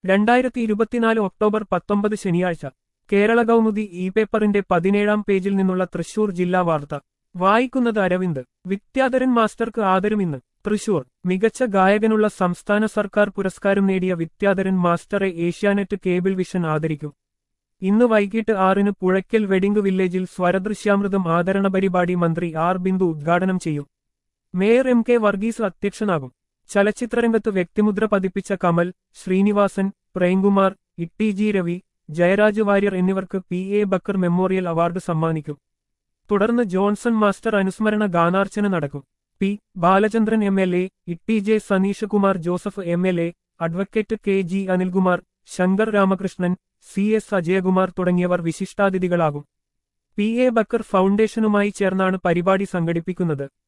രണ്ടായിരത്തി ഇരുപത്തിനാല് ഒക്ടോബർ പത്തൊമ്പത് ശനിയാഴ്ച കേരള കൗമുദി ഇ പേപ്പറിന്റെ പതിനേഴാം പേജിൽ നിന്നുള്ള തൃശൂർ ജില്ലാ വാർത്ത വായിക്കുന്നത് അരവിന്ദ് വിദ്യാധരൻ മാസ്റ്റർക്ക് ആദരം ഇന്ന് തൃശൂർ മികച്ച ഗായകനുള്ള സംസ്ഥാന സർക്കാർ പുരസ്കാരം നേടിയ വിദ്യാധരൻ മാസ്റ്ററെ ഏഷ്യാനെറ്റ് കേബിൾ വിഷൻ ആദരിക്കും ഇന്ന് വൈകിട്ട് ആറിന് പുഴയ്ക്കൽ വെഡിംഗ് വില്ലേജിൽ സ്വരദൃശ്യാമൃതം ആദരണ പരിപാടി മന്ത്രി ആർ ബിന്ദു ഉദ്ഘാടനം ചെയ്യും മേയർ എം കെ വർഗീസ് അധ്യക്ഷനാകും ചലച്ചിത്രരംഗത്ത് വ്യക്തിമുദ്ര പതിപ്പിച്ച കമൽ ശ്രീനിവാസൻ പ്രേംകുമാർ ഇട്ടി ജി രവി ജയരാജ് വാര്യർ എന്നിവർക്ക് P A Backer memorial award സമ്മാനിക്കും തുടർന്ന് ജോൺസൺ മാസ്റ്റർ അനുസ്മരണ ഗാനാർച്ചന നടക്കും P Balachandran M L A Itty J Saneesh Kumar Joseph M L A advocate K G Anilkumar Shankar Ramakrishnan C S Ajayakumar തുടങ്ങിയവർ വിശിഷ്ടാതിഥികളാകും പി എ ബക്കർ ഫൗണ്ടേഷനുമായി ചേർന്നാണ് പരിപാടി സംഘടിപ്പിക്കുന്നത്